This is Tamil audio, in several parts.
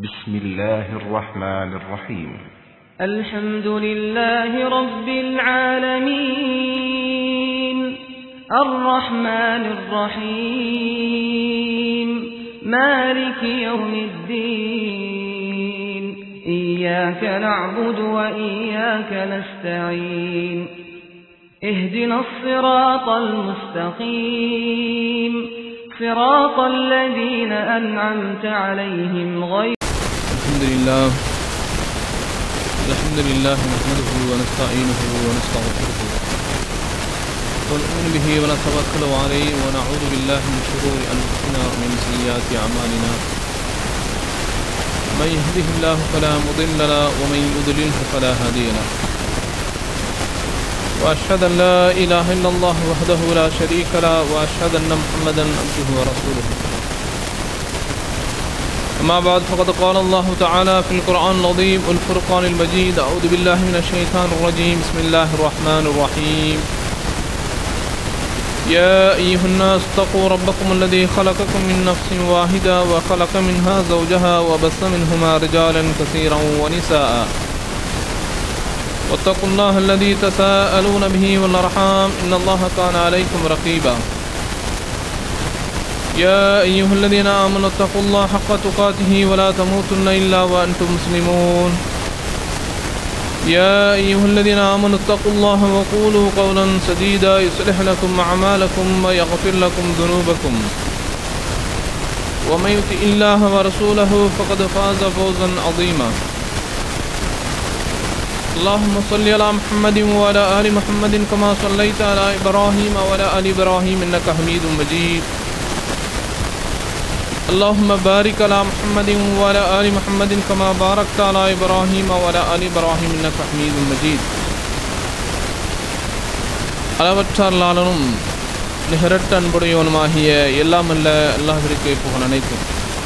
بسم الله الرحمن الرحيم الحمد لله رب العالمين الرحمن الرحيم مالك يوم الدين إياك نعبد وإياك نستعين اهدنا الصراط المستقيم صراط الذين أنعمت عليهم غير الحمد لله الحمد لله نحمده ونستعينه ونستغفره ونؤمن به ونتوكل عليه ونعوذ بالله من شرور انفسنا ومن سيئات اعمالنا من يهده الله فلا مضل له ومن يضلله فلا هادي له واشهد ان لا اله الا الله وحده لا شريك له واشهد ان محمدا عبده ورسوله أما بعد فقد قال الله تعالى في القرآن العظيم والفرقان المجيد أعوذ بالله من الشيطان الرجيم بسم الله الرحمن الرحيم يا أيها الناس اتقوا ربكم الذي خلقكم من نفس واحدة وخلق منها زوجها وبث منهما رجالا كثيرا ونساء واتقوا الله الذي تساءلون به والأرحام إن الله كان عليكم رقيبا يا أيها الذين آمنوا اتقوا الله حق تقاته ولا تموتن إلا وأنتم مسلمون يا أيها الذين آمنوا اتقوا الله وقولوا قولا سديدا يصلح لكم أعمالكم ويغفر لكم ذنوبكم ومن يطع الله ورسوله فقد فاز فوزا عظيما اللهم صل على محمد وعلى آل محمد كما صليت على إبراهيم وعلى آل إبراهيم إنك حميد مجيد اللهم بارك على محمد وعلى آل محمد كما باركت على إبراهيم وعلى آل إبراهيم إنك حميد مجيد அளவற்றாளனும் நிகரட்ட அன்புடையவனுமாகிய எல்லாமல்ல அல்லாஹிற்கு புகழ் அனைத்தும்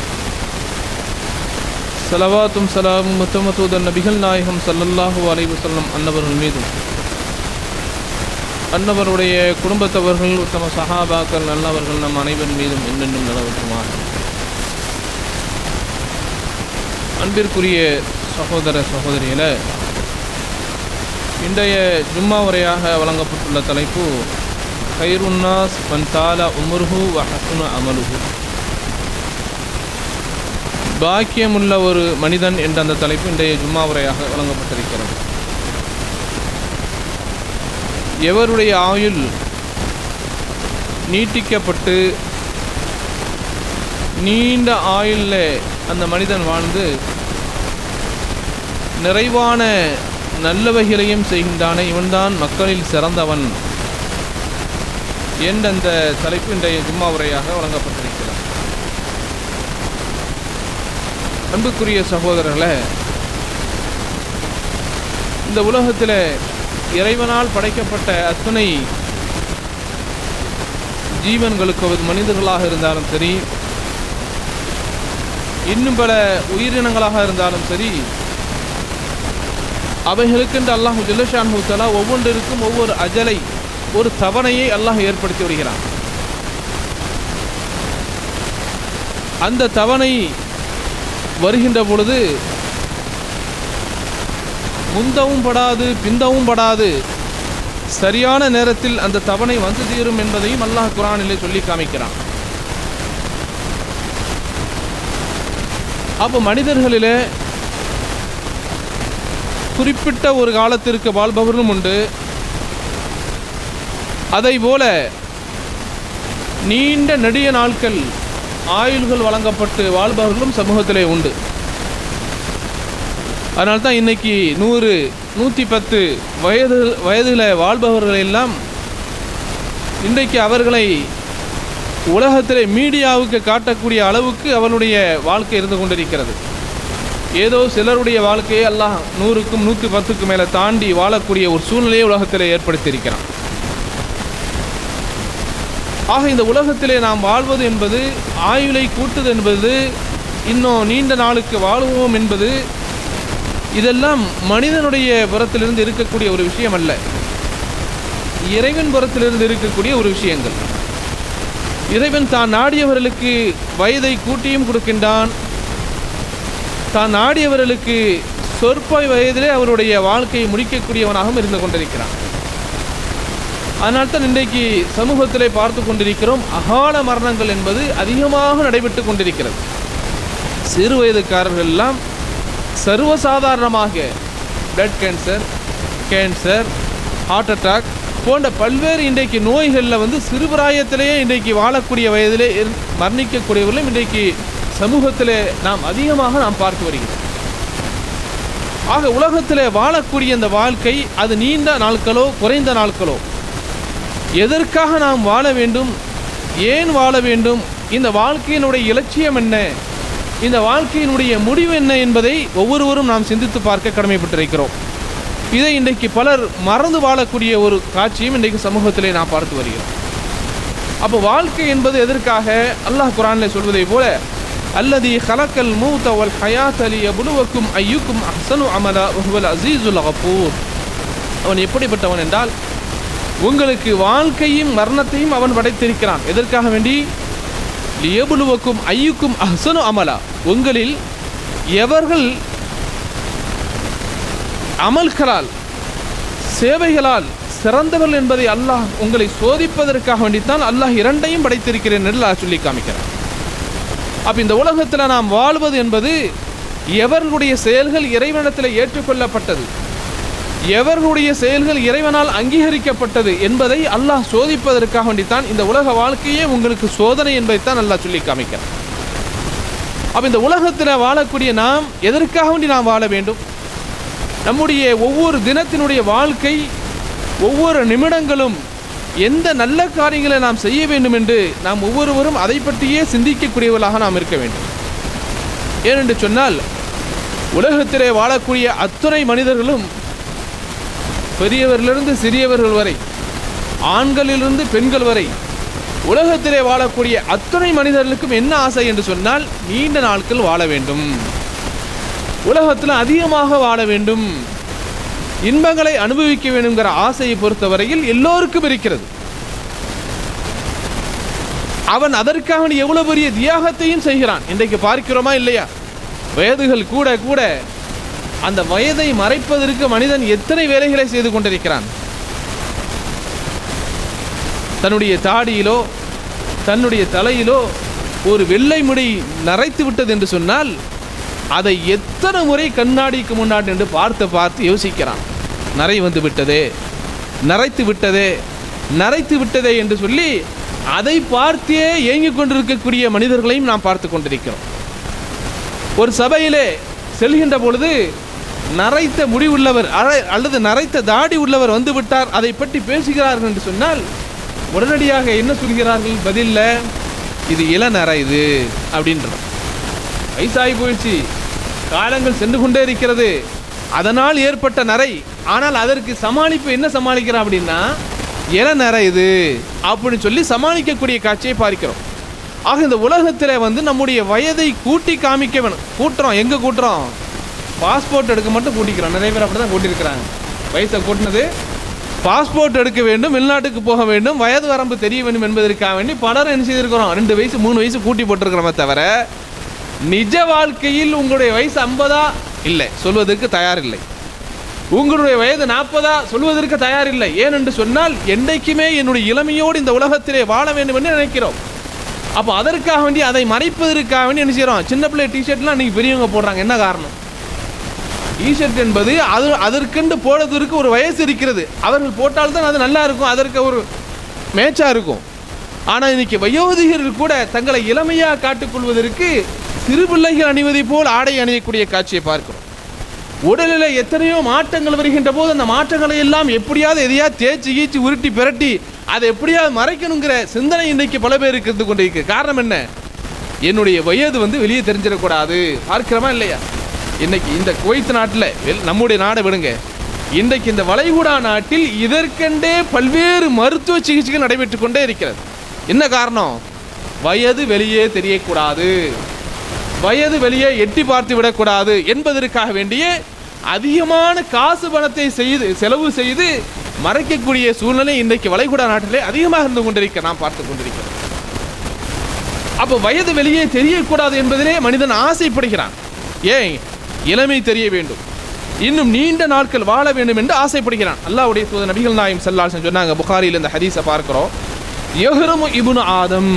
சலவாத்தும் சலாமும் முத்தமத்தூதன் நபிகள் நாயகம் சல்லல்லாஹு அலைஹி வஸல்லம் அன்னவர்கள் மீதும் அன்னவருடைய குடும்பத்தவர்கள் உத்தம சஹாபாக்கள் நல்லவர்கள் நம் அனைவர் மீதும் என்னென்னும் நிலவற்றுமாக அன்பிற்குரிய சகோதர சகோதரிகள இன்றைய ஜும்மா உரையாக வழங்கப்பட்டுள்ள தலைப்பு கைருன்னாஸ் மன் தால உமர்ஹு வ ஹசுன அமலுஹு பாக்கியமுள்ள ஒரு மனிதன் என்ற அந்த தலைப்பு இன்றைய ஜும்மா உரையாக வழங்கப்பட்டிருக்கிறது எவருடைய ஆயுள் நீட்டிக்கப்பட்டு நீண்ட ஆயுளில் அந்த மனிதன் வாழ்ந்து நிறைவான நல்லவைகளையும் செய்கின்றானே இவன்தான் மக்களில் சிறந்தவன் என்ற அந்த தலைப்பு இன்றைய ஜும்மா உரையாக வழங்கப்பட்டிருக்கிறார் அன்புக்குரிய சகோதரர்களே இந்த உலகத்தில் இறைவனால் படைக்கப்பட்ட அத்தனை ஜீவன்களுக்கு அது மனிதர்களாக இருந்தாலும் சரி இன்னும் பல உயிரினங்களாக இருந்தாலும் சரி அவைகளுக்கென்று அல்லாஹு ஜல்லஷான் ஹூத்தலா ஒவ்வொன்றிற்கும் ஒவ்வொரு அஜலை ஒரு தவணையை அல்லாஹ் ஏற்படுத்தி வருகிறான் அந்த தவணை வருகின்ற பொழுது முந்தவும் படாது பிந்தவும் படாது சரியான நேரத்தில் அந்த தவணை வந்து தீரும் என்பதையும் அல்லாஹ் குரானிலே சொல்லி காமிக்கிறான் அப்போ மனிதர்களிலே குறிப்பிட்ட ஒரு காலத்திற்கு வாழ்பவர்களும் உண்டு அதை போல நீண்ட நெடிய நாட்கள் ஆயுள்கள் வழங்கப்பட்டு வாழ்பவர்களும் சமூகத்திலே உண்டு அதனால தான் இன்னைக்கு நூறு நூற்றி பத்து வயது வயதில் வாழ்பவர்கள் எல்லாம் இன்றைக்கு அவர்களை உலகத்திலே மீடியாவுக்கு காட்டக்கூடிய அளவுக்கு அவனுடைய வாழ்க்கை இருந்து கொண்டிருக்கிறது ஏதோ சிலருடைய வாழ்க்கையை எல்லாம் நூறுக்கும் நூற்றி பத்துக்கு மேலே தாண்டி வாழக்கூடிய ஒரு சூழ்நிலையை உலகத்திலே ஏற்படுத்தியிருக்கிறான் ஆக இந்த உலகத்திலே நாம் வாழ்வது என்பது ஆயுளை கூட்டுது என்பது இன்னும் நீண்ட நாளுக்கு வாழுவோம் என்பது இதெல்லாம் மனிதனுடைய புறத்திலிருந்து இருக்கக்கூடிய ஒரு விஷயம் அல்ல இறைவன் புறத்திலிருந்து இருக்கக்கூடிய ஒரு விஷயங்கள் இறைவன் தான் நாடியவர்களுக்கு வயதை கூட்டியும் கொடுக்கின்றான் தான் நாடியவர்களுக்கு சொற்ப வயதிலே அவருடைய வாழ்க்கையை முடிக்கக்கூடியவனாகவும் இருந்து கொண்டிருக்கிறான் அதனால்தான் இன்றைக்கு சமூகத்திலே பார்த்து கொண்டிருக்கிறோம் அகால மரணங்கள் என்பது அதிகமாக நடைபெற்று கொண்டிருக்கிறது சிறு வயதுக்காரர்கள் எல்லாம் சர்வசாதாரணமாக blood cancer cancer heart attack போன்ற பல்வேறு இன்றைக்கு நோய்களில் வந்து சிறுபிராயத்திலேயே இன்றைக்கு வாழக்கூடிய வயதிலே இரு- மரணிக்கக்கூடியவர்களும் இன்றைக்கு சமூகத்திலே நாம் அதிகமாக நாம் பார்த்து வருகிறோம் ஆக உலகத்திலே வாழக்கூடிய இந்த வாழ்க்கை அது நீண்ட நாட்களோ குறைந்த நாட்களோ எதற்காக நாம் வாழ வேண்டும் ஏன் வாழ வேண்டும் இந்த வாழ்க்கையினுடைய இலட்சியம் என்ன இந்த வாழ்க்கையினுடைய முடிவு என்ன என்பதை ஒவ்வொருவரும் நாம் சிந்தித்து பார்க்க கடமைப்பட்டிருக்கிறோம் இதை இன்றைக்கு பலர் மறந்து வாழக்கூடிய ஒரு காட்சியும் இன்றைக்கு சமூகத்திலே நாம் பார்த்து வருகிறோம் அப்போ வாழ்க்கை என்பது எதற்காக அல்லாஹ் குரானில் சொல்வதை போல அல்லதி ஹலக்கல் மூத்த வல் ஹயாத் அலி அபுலுவக்கும் ஐயுக்கும் அஹ்சனு அமலா வஹுவல் அசீசுல் கபூர் அவன் எப்படிப்பட்டவன் என்றால் உங்களுக்கு வாழ்க்கையும் மரணத்தையும் அவன் படைத்திருக்கிறான் எதற்காக வேண்டி லியபுலுவக்கும் ஐயுக்கும் அஹ்சனு அமலா உங்களில் எவர்கள் அமல்களால் சேவைகளால் சிறந்தவர்கள் என்பதை அல்லாஹ் உங்களை சோதிப்பதற்காக வேண்டித்தான் அல்லாஹ் இரண்டையும் படைத்திருக்கிறேன் என்று அல்லாஹ் சொல்லி காமிக்கிறான் அப்ப இந்த உலகத்தில் நாம் வாழ்வது என்பது எவர்களுடைய செயல்கள் இறைவனத்தில் ஏற்றுக்கொள்ளப்பட்டது எவர்களுடைய செயல்கள் இறைவனால் அங்கீகரிக்கப்பட்டது என்பதை அல்லாஹ் சோதிப்பதற்காக வேண்டித்தான் இந்த உலக வாழ்க்கையே உங்களுக்கு சோதனை என்பதைத்தான் அல்லாஹ் சொல்லி காமிக்கிறான் அப்ப இந்த உலகத்தில் வாழக்கூடிய நாம் எதற்காக வேண்டி நாம் வாழ வேண்டும் நம்முடைய ஒவ்வொரு தினத்தினுடைய வாழ்க்கை ஒவ்வொரு நிமிடங்களும் எந்த நல்ல காரியங்களை நாம் செய்ய வேண்டும் என்று நாம் ஒவ்வொருவரும் அதை பற்றியே சிந்திக்கக்கூடியவர்களாக நாம் இருக்க வேண்டும் ஏனென்று சொன்னால் உலகத்திலே வாழக்கூடிய அத்துணை மனிதர்களும் பெரியவரிலிருந்து சிறியவர்கள் வரை ஆண்களிலிருந்து பெண்கள் வரை உலகத்திலே வாழக்கூடிய அத்துணை மனிதர்களுக்கும் என்ன ஆசை என்று சொன்னால் நீண்ட நாட்கள் வாழ வேண்டும் உலகத்தில் அதிகமாக வாழ வேண்டும் இன்பங்களை அனுபவிக்க வேண்டுங்கிற ஆசையை பொறுத்தவரையில் எல்லோருக்கும் இருக்கிறது அவன் அதற்காக அவன் எவ்வளவு பெரிய தியாகத்தையும் செய்கிறான் இன்றைக்கு பார்க்கிறோமா இல்லையா வயதுகள் கூட கூட அந்த வயதை மறைப்பதற்கு மனிதன் எத்தனை வேலைகளை செய்து கொண்டிருக்கிறான் தன்னுடைய தாடியிலோ தன்னுடைய தலையிலோ ஒரு வெள்ளை முடி நரைத்து விட்டது என்று சொன்னால் அதை எத்தனை முறை கண்ணாடிக்கு முன்னாடி என்று பார்த்து பார்த்து யோசிக்கிறான் நரை வந்து விட்டதே நரைத்து விட்டதே நரைத்து விட்டதே என்று சொல்லி அதை பார்த்தே ஏங்கிக் கொண்டிருக்கக்கூடிய மனிதர்களையும் நாம் பார்த்து கொண்டிருக்கிறோம் ஒரு சபையிலே செல்கின்ற பொழுது நரைத்த முடி உள்ளவர் அழ- அல்லது நரைத்த தாடி உள்ளவர் வந்து விட்டார் அதை பற்றி பேசுகிறார்கள் என்று சொன்னால் உடனடியாக என்ன சொல்கிறார்கள் பதில்ல இது இளநரை இது அப்படின்றார் வயசாகி போயிடுச்சு காலங்கள் சென்று கொண்டே இருக்கிறது அதனால் ஏற்பட்ட நரை ஆனால் அதற்கு சமாளிப்பு என்ன சமாளிக்கிறான் அப்படின்னா இளநரை இது அப்படின்னு சொல்லி சமாளிக்கக்கூடிய காட்சியை பார்க்கிறோம் ஆக இந்த உலகத்தில் வந்து நம்முடைய வயதை கூட்டி காமிக்க வேணும் கூட்டுறோம் எங்கே கூட்டுறோம் பாஸ்போர்ட் எடுக்க மட்டும் கூட்டிக்கிறோம் நிறைய பேர் அப்படி தான் கூட்டியிருக்கிறாங்க வயசை கூட்டினது பாஸ்போர்ட் எடுக்க வேண்டும் வெளிநாட்டுக்கு போக வேண்டும் வயது வரம்பு தெரிய வேண்டும் என்பதற்காக வேண்டி பலரும் என்ன செய்திருக்கிறோம் ரெண்டு வயசு மூணு வயசு கூட்டி போட்டிருக்கிறோமே தவிர நிஜ வாழ்க்கையில் உங்களுடைய வயசு ஐம்பதா இல்லை சொல்வதற்கு தயாரில்லை உங்களுடைய வயது நாற்பதா சொல்வதற்கு தயாரில்லை ஏனென்று சொன்னால் என்றைக்குமே என்னுடைய இளமையோடு இந்த உலகத்திலே வாழ வேண்டும் என்று நினைக்கிறோம் அப்போ அதற்காக வேண்டி அதை மறைப்பதற்காக வேண்டி என்ன செய்கிறோம் சின்ன பிள்ளை டிஷர்ட்லாம் இன்னைக்கு பெரியவங்க போடுறாங்க என்ன காரணம் டிஷர்ட் என்பது அது அதற்கென்று போடுவதற்கு ஒரு வயசு இருக்கிறது அவர்கள் போட்டால்தான் அது நல்லா இருக்கும் அதற்கு ஒரு மேட்சாக இருக்கும் ஆனால் இன்னைக்கு வயோதிகர்கள் கூட தங்களை இளமையாக காட்டிக்கொள்வதற்கு சிறு பிள்ளைகள் அணிவதை போல் ஆடை அணியக்கூடிய காட்சியை பார்க்கிறோம் உடலில் எத்தனையோ மாற்றங்கள் வருகின்ற போது அந்த மாற்றங்களை எல்லாம் எப்படியாவது எதையா தேய்ச்சி கீச்சு உருட்டி பிரட்டி அதை எப்படியாவது மறைக்கணுங்கிற சிந்தனை இன்னைக்கு பல பேருக்கு இருந்து கொண்டிருக்கு காரணம் என்ன என்னுடைய வயது வந்து வெளியே தெரிஞ்சிடக்கூடாது பார்க்கிறோமா இல்லையா இன்னைக்கு இந்த குவைத் நாட்டில் வெல்- நம்முடைய நாடை விடுங்க இன்றைக்கு இந்த வளைகுடா நாட்டில் இதற்கென்றே பல்வேறு மருத்துவ சிகிச்சைகள் நடைபெற்று கொண்டே இருக்கிறது என்ன காரணம் வயது வெளியே தெரியக்கூடாது வயது வெளியே எட்டி பார்த்து விடக்கூடாது என்பதற்காக வேண்டிய அதிகமான காசு பணத்தை செய்து செலவு செய்து மறைக்கக்கூடிய சூழ்நிலை இன்றைக்கு வளைகுடா நாட்டிலே அதிகமாக இருந்து கொண்டிருக்க நாம் பார்த்து கொண்டிருக்கிறோம் அப்போ வயது வெளியே தெரியக்கூடாது என்பதிலே மனிதன் ஆசைப்படுகிறான் ஏன் இளமை தெரிய வேண்டும் இன்னும் நீண்ட நாட்கள் வாழ வேண்டும் என்று ஆசைப்படுகிறான் அல்லாஹ்வுடைய தூதர் நபிகள் நாயம் சல்லாசன் சொன்னாங்க புகாரியில் இந்த ஹதீஸை பார்க்கிறோம் யஹ்ரமு இப்னு ஆதம்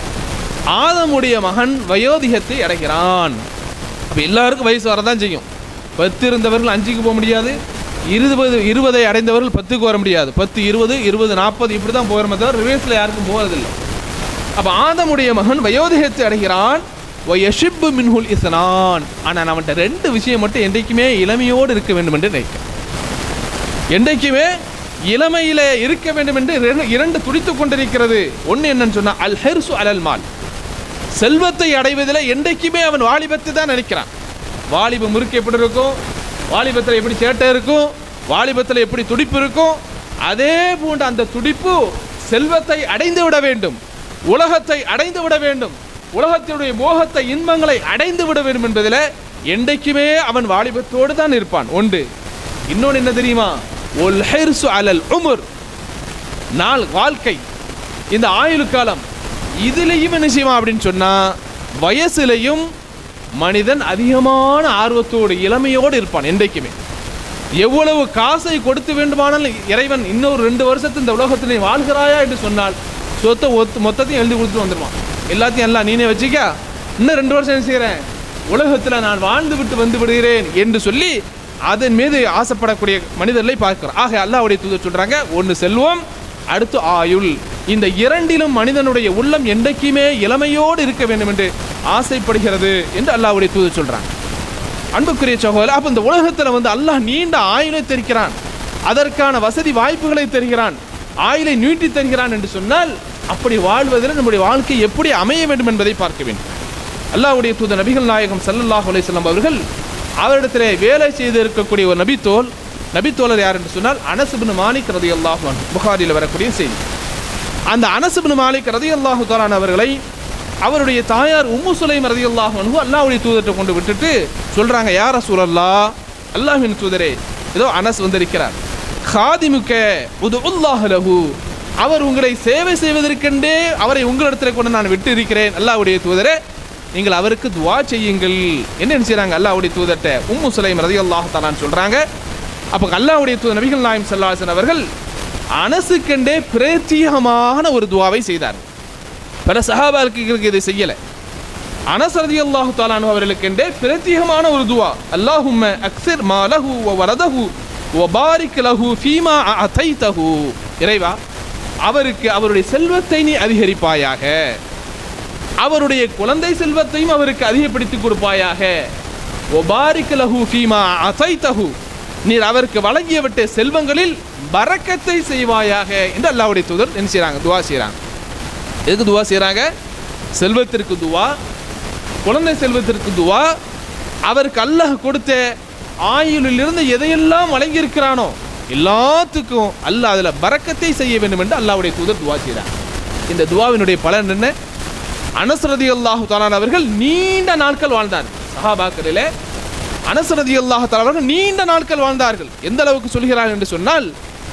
ஆதமுடைய மகன் வயோதிகத்தை அடைகிறான் அப்போ எல்லாருக்கும் வயசு வரதான் செய்யும் பத்து இருந்தவர்கள் அஞ்சுக்கு போக முடியாது இருபது இருபதை அடைந்தவர்கள் பத்துக்கு வர முடியாது பத்து இருபது இருபது நாற்பது இப்படி தான் போகிறோமே தவிர ரிவேஸில் யாருக்கும் போகிறதில்லை அப்போ ஆதமுடைய மகன் வயோதிகத்தை அடைகிறான் வயஷிப்பு மின்ஹுல் இஸ்னான் ஆனால் அவன்கிட்ட ரெண்டு விஷயம் மட்டும் என்றைக்குமே இளமையோடு இருக்க வேண்டும் என்று நினைக்கிறேன் என்றைக்குமே இளமையில இருக்க வேண்டும் என்று இரண்டு- இரண்டு துடித்துக் கொண்டிருக்கிறது ஒன்று என்னன்னு சொன்னா அல் ஹெர்சு அலல் மால் செல்வத்தை அடைவதில் என்றைக்குமே அவன் வாலிபத்தை தான் நினைக்கிறான் வாலிப முறுக்கு எப்படி இருக்கும் வாலிபத்தில் எப்படி சேட்டை இருக்கும் வாலிபத்தில் எப்படி துடிப்பு இருக்கும் அதே போன்ற அந்த துடிப்பு செல்வத்தை அடைந்து விட வேண்டும் உலகத்தை அடைந்து விட வேண்டும் உலகத்தினுடைய மோகத்தை இன்பங்களை அடைந்து விட வேண்டும் என்பதில் என்றைக்குமே அவன் வாலிபத்தோடு தான் இருப்பான் ஒன்று இன்னொன்று என்ன தெரியுமா ஒல் ஹெர்சு அலல் உமர் நாள் வாழ்க்கை இந்த ஆயுள் காலம் இதுலேயும் என்ன செய்வான் அப்படின்னு சொன்னா வயசுலையும் மனிதன் அதிகமான ஆர்வத்தோடு இளமையோடு இருப்பான் என்றைக்குமே எவ்வளவு காசை கொடுத்து வேண்டுமானாலும் இறைவன் இன்னொரு ரெண்டு வருஷத்து இந்த உலகத்தில் நீ வாழ்கிறாயா என்று சொன்னால் சொத்தை ஒத்து மொத்தத்தையும் எழுதி கொடுத்துட்டு வந்துடுவான் எல்லாத்தையும் எல்லாம் நீனே வச்சுக்க இன்னும் ரெண்டு வருஷம் என்ன செய்கிறேன் உலகத்தில் நான் வாழ்ந்து விட்டு வந்து விடுகிறேன் என்று சொல்லி அதன் மீது ஆசைப்படக்கூடிய மனிதர்களை பார்க்கிறோம் ஆக அல்லாஹ்வுடைய தூதர் சொல்றாங்க ஒன்று செல்வம் அடுத்து ஆயுள் இந்த இரண்டிலும் மனிதனுடைய உள்ளம் என்றைக்குமே இளமையோடு இருக்க வேண்டும் என்று ஆசைப்படுகிறது என்று அல்லாஹ்வுடைய தூதர் சொல்றாங்க அன்புக்குரிய சகோதரர் அப்ப இந்த உலகத்துல வந்து அல்லாஹ் நீண்ட ஆயுளை தருகிறான் அதற்கான வசதி வாய்ப்புகளை தருகிறான் ஆயுளை நீட்டி தருகிறான் என்று சொன்னால் அப்படி வாழ்வதில் நம்முடைய வாழ்க்கை எப்படி அமைய வேண்டும் என்பதை பார்க்க வேண்டும் அல்லாஹ்வுடைய தூதர் நபிகள் நாயகம் ஸல்லல்லாஹு அலைஹி வஸல்லம் அவர்கள் அவரிடத்திலே வேலை செய்து இருக்கக்கூடிய ஒரு நபித்தோல் நபித்தோழர் யார் என்று சொன்னால் அனஸ் இப்னு மாலிக் ரலியல்லாஹு அன்ஹு புகாரியில் வரக்கூடிய செய்தி அந்த அனஸ் இப்னு மாலிக் ரலியல்லாஹு தஆலா அவர்களை அவருடைய தாயார் உம்மு சுலைம் ரலியல்லாஹு அன்ஹு அல்லாஹ்வுடைய தூதர்கிட்ட கொண்டு விட்டுட்டு சொல்றாங்க யா ரசூலல்லாஹ் அல்லாஹ்வின் தூதரே ஏதோ அனஸ் வந்திருக்கிறார் காதிமுக்க உதுல்லாஹ் லஹு அவர் உங்களை சேவை செய்வதற்கென்றே அவரை உங்களிடத்தில் கொண்டு நான் விட்டு இருக்கிறேன் அல்லாஹ்வுடைய தூதரே நீங்கள் அவருக்கு துவா செய்யுங்கள் என்ன செய்றாங்க அல்லாஹ்வுடைய தூதர்கிட்ட உம்மு சுலைம் ரலியல்லாஹு தஆலான்னு சொல்றாங்க அப்போ அல்லாஹ்வுடைய தூதர் நபிகள் நாயம் ஸல்லல்லாஹு அவர்கள் அனசுக்கென்றே பிரத்யேகமான ஒரு துவாவை செய்தார் பல சஹாபாக்களுக்கு இதை செய்யல அனஸ் ரலியல்லாஹு தஆலானு அவர்களுக்கென்றே பிரத்யேகமான ஒரு துவா அல்லாஹும்ம அக்ஸிர் மாலஹு வ வரதஹு வ பாரிக் லஹு ஃபீமா அதைதஹு இறைவா அவருக்கு அவருடைய செல்வத்தை நீ அதிகரிப்பாயாக அவருடைய குழந்தை செல்வத்தையும் அவருக்கு அதிகப்படுத்தி கொடுப்பாயாக ஒபாரிக் லஹு ஃபீமா அசைத்தஹு நீர் அவருக்கு வழங்கியவிட்ட செல்வங்களில் பரக்கத்தை செய்வாயாக என்று அல்லாஹ்வுடைய தூதர் என்ன செய்றாங்க துவா செய்றாங்க எதுக்கு துவா செய்றாங்க செல்வத்திற்கு துவா குழந்தை செல்வத்திற்கு துவா அவருக்கு அல்லாஹ் கொடுத்த ஆயுளிலிருந்து எதையெல்லாம் வழங்கியிருக்கிறானோ எல்லாத்துக்கும் அல்லாஹ் அதில் பரக்கத்தை செய்ய வேண்டும் என்று அல்லாஹ்வுடைய தூதர் துவா செய்றாங்க இந்த துவாவினுடைய பலன் என்ன அனஸ்ரதி அல்லாஹு தாலான் அவர்கள் நீண்ட நாட்கள் வாழ்ந்தார் சஹாபாக்களிலே அனஸ்ரதி அல்லாஹு தாலா அவர்கள் நீண்ட நாட்கள் வாழ்ந்தார்கள் எந்த அளவுக்கு சொல்கிறார்கள் என்று சொன்னால்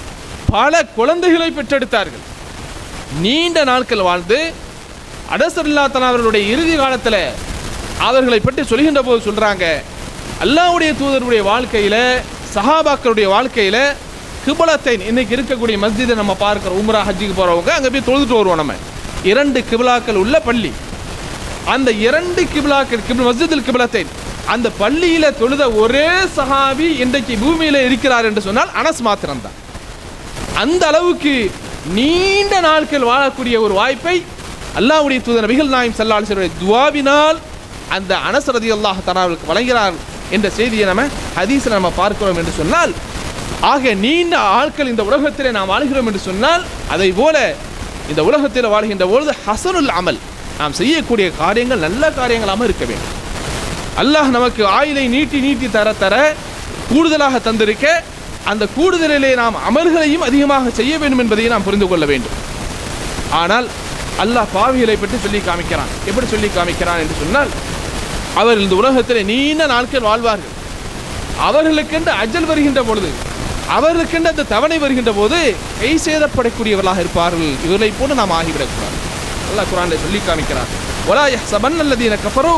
பல குழந்தைகளை பெற்றெடுத்தார்கள் நீண்ட நாட்கள் வாழ்ந்து அனசருல்லா தலா அவர்களுடைய இறுதி காலத்தில் அவர்களை பற்றி சொல்கின்ற போது சொல்றாங்க அல்லாஹ்வுடைய தூதருடைய வாழ்க்கையில சஹாபாக்களுடைய வாழ்க்கையில கிபலத்தை இன்னைக்கு இருக்கக்கூடிய மஸ்ஜிதை நம்ம பார்க்கிறோம் உம்ரா ஹஜ்ஜுக்கு போறவங்க அங்க போய் தொழுதுட்டு வருவோம் நம்ம இரண்டு கிபிலாக்கள் உள்ள பள்ளி அந்த இரண்டு கிபிலாக்கள் கிபில் மஸ்ஜிதில் கிபிலத்தை அந்த பள்ளியில தொழுத ஒரே சஹாபி இன்றைக்கு பூமியில இருக்கிறார் என்று சொன்னால் அனஸ் மாத்திரம்தான் அந்த அளவுக்கு நீண்ட நாட்கள் வாழக்கூடிய ஒரு வாய்ப்பை அல்லாஹ்வுடைய தூதர் நபிகள் நாயம் சல்லாஹுடைய துவாவினால் அந்த அனசரதி அல்லாஹ் தனாவுக்கு வழங்குகிறார் என்ற செய்தியை நம்ம ஹதீஸில் நம்ம பார்க்கிறோம் என்று சொன்னால் ஆக நீண்ட ஆட்கள் இந்த உலகத்திலே நாம் வாழ்கிறோம் என்று சொன்னால் அதை போல இந்த உலகத்தில் வாழ்கின்ற பொழுது ஹசனுல் அமல் நாம் செய்யக்கூடிய காரியங்கள் நல்ல காரியங்களாக இருக்க வேண்டும் அல்லாஹ் நமக்கு ஆயுளை நீட்டி நீட்டி தர தர கூடுதலாக தந்திருக்க அந்த கூடுதலிலே நாம் அமல்களையும் அதிகமாக செய்ய வேண்டும் என்பதை நாம் புரிந்து கொள்ள வேண்டும் ஆனால் அல்லாஹ் பாவிகளை பற்றி சொல்லி காமிக்கிறான் எப்படி சொல்லி காமிக்கிறான் என்று சொன்னால் அவர் இந்த உலகத்தில் நீண்ட நாட்கள் வாழ்வார்கள் அவர்களுக்கென்று அஜல் வருகின்ற பொழுது அவர்களுக்கென்று அந்த தவணை வருகின்ற போது கை சேதப்படக்கூடியவர்களாக இருப்பார்கள் இவர்களை போல நாம் ஆகிவிடக்கூடாது அல்லாஹ் குரானில் சொல்லி காமிக்கிறார் ஒலா யஹ்சபன் அல்லதீன கஃபரு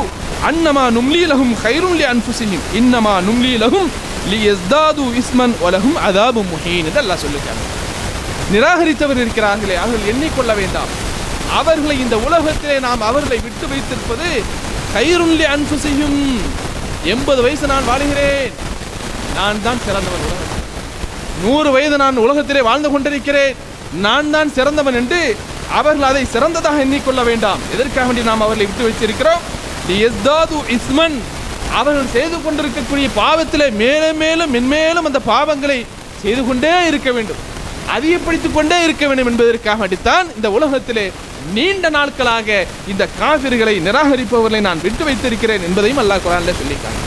அன்னமா நும்லி லஹும் ஹைரும் லி அன்ஃபுசிஹிம் இன்னமா நும்லி லஹும் லி யஸ்தாது இஸ்மன் வலஹும் அதாபு முஹீன் என்று அல்லாஹ் சொல்லுகிறார் நிராகரித்தவர் இருக்கிறார்களே அவர்கள் எண்ணிக்கொள்ள வேண்டாம் அவர்களை இந்த உலகத்திலே நாம் அவர்களை விட்டு வைத்திருப்பது கயிறுள்ளி அன்பு செய்யும் எண்பது வயசு நான் வாழுகிறேன் நான் தான் சிறந்தவன் உலகத்தில் நூறு வயது நான் உலகத்திலே வாழ்ந்து கொண்டிருக்கிறேன் நான் தான் சிறந்தவன் என்று அவர்கள் அதை சிறந்ததாக எண்ணிக்கொள்ள வேண்டாம் எதற்காக வேண்டி நாம் அவர்களை விட்டு வைத்திருக்கிறோம் லியஸ்தாது இஸ்மன் அவர்கள் செய்து கொண்டிருக்கக்கூடிய பாவத்திலே மேலும் மேலும் மென்மேலும் அந்த பாவங்களை செய்து கொண்டே இருக்க வேண்டும் அதிகப்படுத்திக் கொண்டே இருக்க வேண்டும் என்பதற்காக வேண்டித்தான் இந்த உலகத்திலே நீண்ட நாட்களாக இந்த காபிர்களை நிராகரிப்பவர்களை நான் விட்டு வைத்திருக்கிறேன் என்பதையும் அல்லாஹ் குரான்ல சொல்லியிருக்காங்க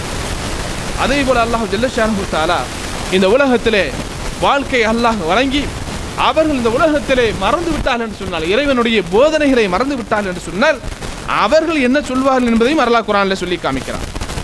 அதே போல அல்லாஹ் ஜல்லஷானு தாலா இந்த உலகத்திலே வாழ்க்கை அல்லாஹ் வழங்கி அவர்கள் இந்த உலகத்திலே மறந்து விட்டார்கள் என்று சொன்னால் இறைவனுடைய போதனைகளை மறந்து விட்டார்கள் என்று சொன்னால் அவர்கள் என்ன சொல்வார்கள் என்பதையும் அல்லாஹ் குரான்ல சொல்லி காமிக்கிறான்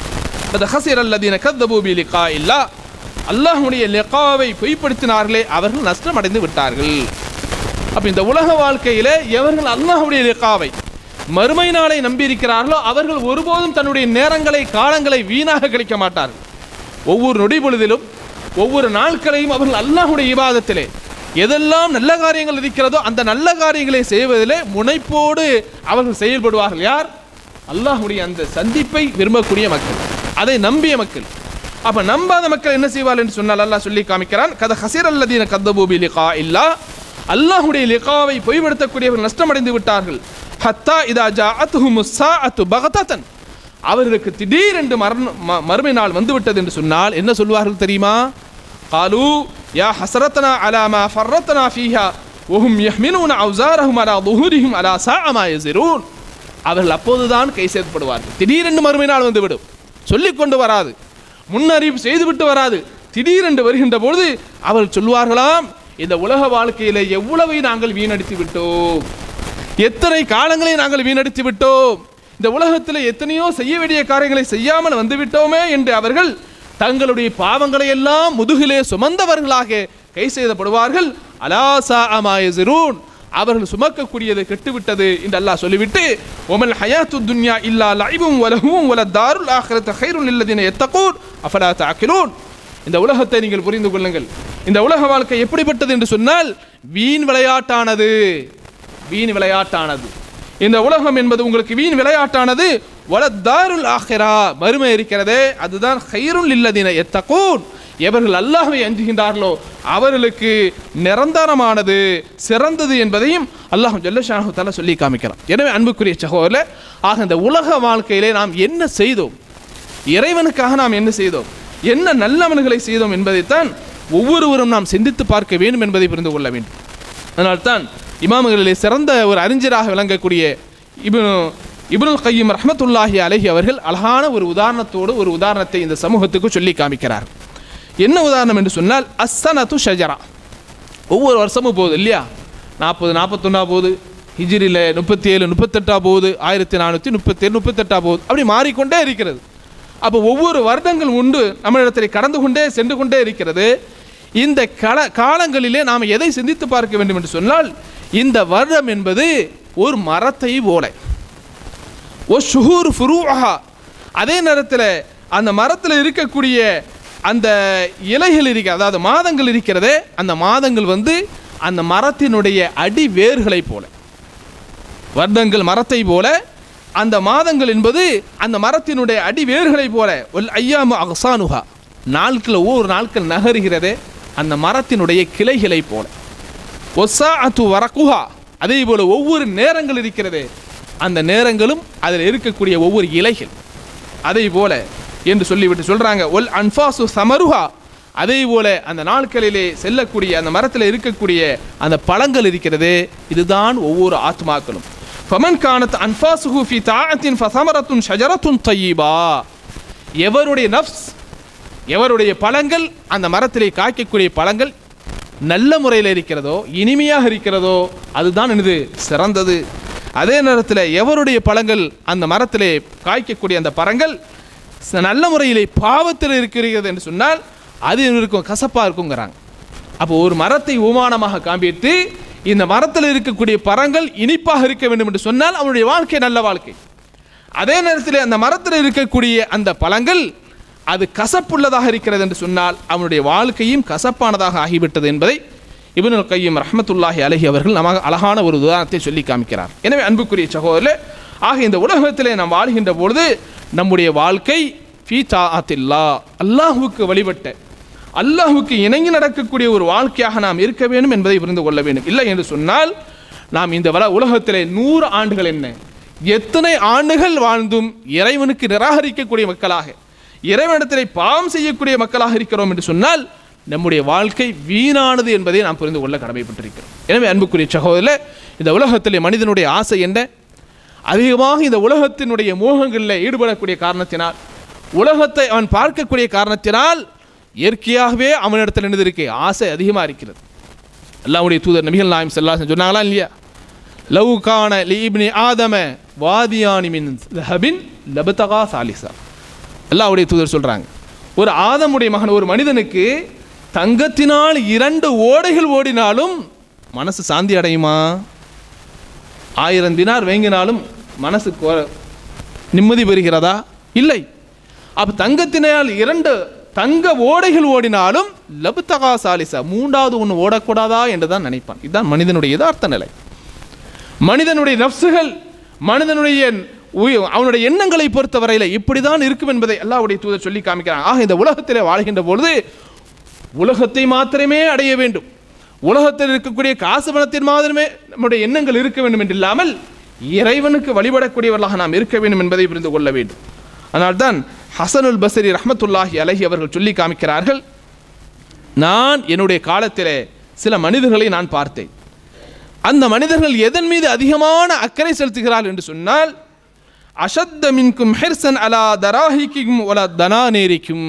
அது ஹசிர் அல்லதீன கத்தபூ பி லிகா இல்லா அல்லாஹ்வுடைய லிகாவை பொய்ப்படுத்தினார்களே அவர்கள் நஷ்டம் அடைந்து விட்டார்கள் அப்ப இந்த உலக வாழ்க்கையிலே எவர்கள் அல்லாஹ்வுடைய லிகாவை மறுமை நாளை நம்பியிருக்கிறார்களோ அவர்கள் ஒருபோதும் தன்னுடைய நேரங்களை காலங்களை வீணாக கழிக்க மாட்டார்கள் ஒவ்வொரு நொடி பொழுதிலும் ஒவ்வொரு நாட்களையும் அவர்கள் அல்லாஹ்வுடைய இபாதத்திலே எதெல்லாம் நல்ல காரியங்கள் இருக்கிறதோ அந்த நல்ல காரியங்களை செய்வதிலே முனைப்போடு அவர்கள் செயல்படுவார்கள் யார் அல்லாஹ்வுடைய அந்த சந்திப்பை விரும்பக்கூடிய மக்கள் அதை நம்பிய மக்கள் அப்ப நம்பாத மக்கள் என்ன செய்வார்கள் என்று சொன்னால் அல்லாஹ் சொல்லி காமிக்கிறான் கத ஹசீர் அல்லதீன கத்தபூபி லிகா இல்லா அல்லாஹ்வுடைய லிகாவை பொய்படுத்தக்கூடியவர்கள் நஷ்டமடைந்து விட்டார்கள் ஹத்தா இதா ஜாஅத்துஹும் ஸாஅத்து பகதத்தன் அவர்களுக்கு திடீரென்று மரண ம- மறுமை நாள் வந்துவிட்டது என்று சொன்னால் என்ன சொல்வார்கள் தெரியுமா قالوا يا حسرتنا على ما فرطنا فيها وهم يحملون أوزارهم على ظهورهم على ساعة ما يزرون அவர்கள் அப்போதுதான் கை சேர்க்கப்படுவார்கள் திடீரென்று மறுமை நாள் வந்துவிடும் சொல்லிக் கொண்டு வராது முன்னறிவு செய்துவிட்டு வராது திடீரென்று வருகின்ற பொழுது அவர்கள் சொல்வார்களாம் இந்த உலக வாழ்க்கையில எவ்வளவை நாங்கள் வீணடித்து விட்டோம் எத்தனை காலங்களை நாங்கள் வீணடித்து விட்டோம் இந்த உலகத்தில் எத்தனையோ செய்ய வேண்டிய காரியங்களை செய்யாமல் வந்து விட்டோமே என்று அவர்கள் தங்களுடைய பாவங்களை எல்லாம் முதுகிலே சுமந்தவர்களாக கை செய்தப்படுவார்கள் அலாசா அமாயசிரூன் அவர்கள் சுமக்கக்கூடியது கெட்டுவிட்டது என்று அல்லாஹ் சொல்லிவிட்டு ஒமல் ஹயாத்து துன்யா இல்லா லைவும் வலகும் வல தாருல் ஆஹிரத்து ஹைருல் இல்லதின எத்தகூன் அஃபலா தாக்கிலூன் இந்த உலகத்தை நீங்கள் புரிந்து கொள்ளுங்கள் இந்த உலக வாழ்க்கை எப்படிப்பட்டது என்று சொன்னால் வீண் விளையாட்டானது வீண் விளையாட்டானது இந்த உலகம் என்பது உங்களுக்கு வீண் விளையாட்டானது வலத்தாருல் ஆஹிரா மறுமை இருக்கிறதே அதுதான் ஹைருல் இல்லதின எத்தகூன் எவர்கள் அல்லாஹ்வை அஞ்சுகின்றார்களோ அவர்களுக்கு நிரந்தரமானது சிறந்தது என்பதையும் அல்லாஹ் ஜல்லஷானு தஆலா சொல்லி காமிக்கிறான் எனவே அன்புக்குரிய சகோதரர்களே ஆக இந்த உலக வாழ்க்கையிலே நாம் என்ன செய்தோம் இறைவனுக்காக நாம் என்ன செய்தோம் என்ன நல்லவன்களை செய்தோம் என்பதைத்தான் ஒவ்வொருவரும் நாம் சிந்தித்து பார்க்க வேண்டும் என்பதை புரிந்து கொள்ள வேண்டும் அதனால்தான் இமாம்களிலே சிறந்த ஒரு அறிஞராக விளங்கக்கூடிய இப்னு இப்னுல் கையம் ரஹ்மத்துல்லாஹி அலைஹி அவர்கள் அழகான ஒரு உதாரணத்தோடு ஒரு உதாரணத்தை இந்த சமூகத்துக்கு சொல்லி காமிக்கிறார் என்ன உதாரணம் என்று சொன்னால் அஸ்ஸனத்து ஷஜரா ஒவ்வொரு வருஷமும் போகுது இல்லையா நாற்பது நாற்பத்தொன்னா போகுது ஹிஜ்ரியில் முப்பத்தி ஏழு முப்பத்தெட்டா போகுது ஆயிரத்தி நானூற்றி முப்பத்தேழு முப்பத்தெட்டா போகுது அப்படி மாறிக்கொண்டே இருக்கிறது அப்போ ஒவ்வொரு வருடங்கள் உண்டு நம்மளிடத்தில் கடந்து கொண்டே சென்று கொண்டே இருக்கிறது இந்த கல காலங்களிலே நாம் எதை சிந்தித்து பார்க்க வேண்டும் என்று சொன்னால் இந்த வருடம் என்பது ஒரு மரத்தை போல ஓ ஷுஹூர் ஃபுரூஹா அதே நேரத்தில் அந்த மரத்தில் இருக்கக்கூடிய அந்த இலைகள் இருக்க அதாவது மாதங்கள் இருக்கிறதே அந்த மாதங்கள் வந்து அந்த மரத்தினுடைய அடி வேர்களை போல வருடங்கள் மரத்தை போல அந்த மாதங்கள் என்பது அந்த மரத்தினுடைய அடி வேர்களை போல ஒல் ஐயாமு அகசானுஹா நாட்கள் ஒவ்வொரு நாட்கள் நகருகிறதே அந்த மரத்தினுடைய கிளைகளை போல ஒசா அத்து வரக்குஹா அதே போல ஒவ்வொரு நேரங்கள் இருக்கிறது அந்த நேரங்களும் அதில் இருக்கக்கூடிய ஒவ்வொரு இலைகள் அதே போல என்று சொல்லிவிட்டு சொல்றாங்க ஒல் அன்பாசு சமருஹா அதே போல அந்த நாட்களிலே செல்லக்கூடிய அந்த மரத்தில் இருக்கக்கூடிய அந்த பழங்கள் இருக்கிறது இதுதான் ஒவ்வொரு ஆத்மாக்களும் ஃபமன் கானத் அன்பாசுஹு ஃபி தாஅத்தின் ஃபசமரத்துன் ஷஜரத்துன் தய்யிபா எவருடைய நஃப்ஸ் எவருடைய பழங்கள் அந்த மரத்திலே காய்க்கக்கூடிய பழங்கள் நல்ல முறையில் இருக்கிறதோ இனிமையாக இருக்கிறதோ அதுதான் எனது சிறந்தது அதே நேரத்தில் எவருடைய பழங்கள் அந்த மரத்திலே காய்க்கக்கூடிய அந்த பழங்கள் ச- நல்ல முறையிலே பாவத்தில் இருக்கிறது என்று சொன்னால் அது இருக்கும் கசப்பாக இருக்குங்கிறாங்க அப்போ ஒரு மரத்தை உமானமாக காண்பித்து இந்த மரத்தில் இருக்கக்கூடிய பழங்கள் இனிப்பாக இருக்க வேண்டும் என்று சொன்னால் அவனுடைய வாழ்க்கை நல்ல வாழ்க்கை அதே நேரத்தில் அந்த மரத்தில் இருக்கக்கூடிய அந்த பழங்கள் அது கசப்புள்ளதாக இருக்கிறது என்று சொன்னால் அவனுடைய வாழ்க்கையும் கசப்பானதாக ஆகிவிட்டது என்பதை இப்னுல் கையும் ரஹ்மத்துல்லாஹி அலஹி அவர்கள் நமக்கு அழகான ஒரு உதாரணத்தை சொல்லி காமிக்கிறார் எனவே அன்புக்குரிய சகோதரர்களே ஆக இந்த உலகத்திலே நாம் வாழ்கின்ற பொழுது நம்முடைய வாழ்க்கை ஃபீ தாஅத்தில்லா அல்லாஹுவுக்கு வழிபட்ட அல்லாஹுக்கு இணங்கி நடக்கக்கூடிய ஒரு வாழ்க்கையாக நாம் இருக்க வேண்டும் என்பதை புரிந்து கொள்ள வேண்டும் இல்லை என்று சொன்னால் நாம் இந்த வள உலகத்திலே நூறு ஆண்டுகள் என்ன எத்தனை ஆண்டுகள் வாழ்ந்தும் இறைவனுக்கு நிராகரிக்கக்கூடிய மக்களாக இறைவனிடத்திலே பாவம் செய்யக்கூடிய மக்களாக இருக்கிறோம் என்று சொன்னால் நம்முடைய வாழ்க்கை வீணானது என்பதை நாம் புரிந்து கொள்ள கடமைப்பட்டிருக்கிறோம் எனவே அன்புக்குரிய சகோதரர் இந்த உலகத்திலே மனிதனுடைய ஆசை என்ன அதிகமாக இந்த உலகத்தினுடைய மோகங்களில் ஈடுபடக்கூடிய காரணத்தினால் உலகத்தை அவன் பார்க்கக்கூடிய காரணத்தினால் இயற்கையாகவே அவனிடத்தில் என்னது இருக்கு ஆசை அதிகமாக இருக்கிறது அல்லாஹ்வுடைய தூதர் நபிகள் நாயம் செல்லாசன் சொன்னாங்களா இல்லையா லவ் கான லீப்னி ஆதம வாதியானி மின் ஹபின் லபதகா சாலிசா அல்லாஹ்வுடைய தூதர் சொல்றாங்க ஒரு ஆதமுடைய மகன் ஒரு மனிதனுக்கு தங்கத்தினால் இரண்டு ஓடைகள் ஓடினாலும் மனசு சாந்தி அடையுமா ஆயிரம் தினார் வேங்கினாலும் மனசு கோ- நிம்மதி பெறுகிறதா இல்லை அப்ப தங்கத்தினால் இரண்டு தங்க ஓடைகள் ஓடினாலும் லபுத்தகா சாலிசா மூன்றாவது ஒன்று ஓடக்கூடாதா என்று தான் நினைப்பான் இதுதான் மனிதனுடைய யதார்த்த நிலை மனிதனுடைய நப்சுகள் மனிதனுடைய உய- அவனுடைய எண்ணங்களை பொறுத்தவரையில் இப்படிதான் இருக்கும் என்பதை அல்லாஹ்வுடைய தூதர் சொல்லி காமிக்கிறாங்க ஆக இந்த உலகத்திலே வாழ்கின்ற பொழுது உலகத்தை மாத்திரமே அடைய வேண்டும் உலகத்தில் இருக்கக்கூடிய காசு பணத்தின் மாத்திரமே நம்முடைய எண்ணங்கள் இருக்க வேண்டும் என்று இல்லாமல் இறைவனுக்கு வழிபடக்கூடியவர்களாக நாம் இருக்க வேண்டும் என்பதை புரிந்து கொள்ள வேண்டும் அதனால்தான் ஹசனுல் பஸ்ரி ரஹ்மத்துல்லாஹி அலஹி அவர்கள் சொல்லி காமிக்கிறார்கள் நான் என்னுடைய காலத்திலே சில மனிதர்களை நான் பார்த்தேன் அந்த மனிதர்கள் எதன் மீது அதிகமான அக்கறை செலுத்துகிறார்கள் என்று சொன்னால் அஷத்த மின்கும் ஹெர்சன் அலா தராஹிக்கும் ஒல தனானேரிக்கும்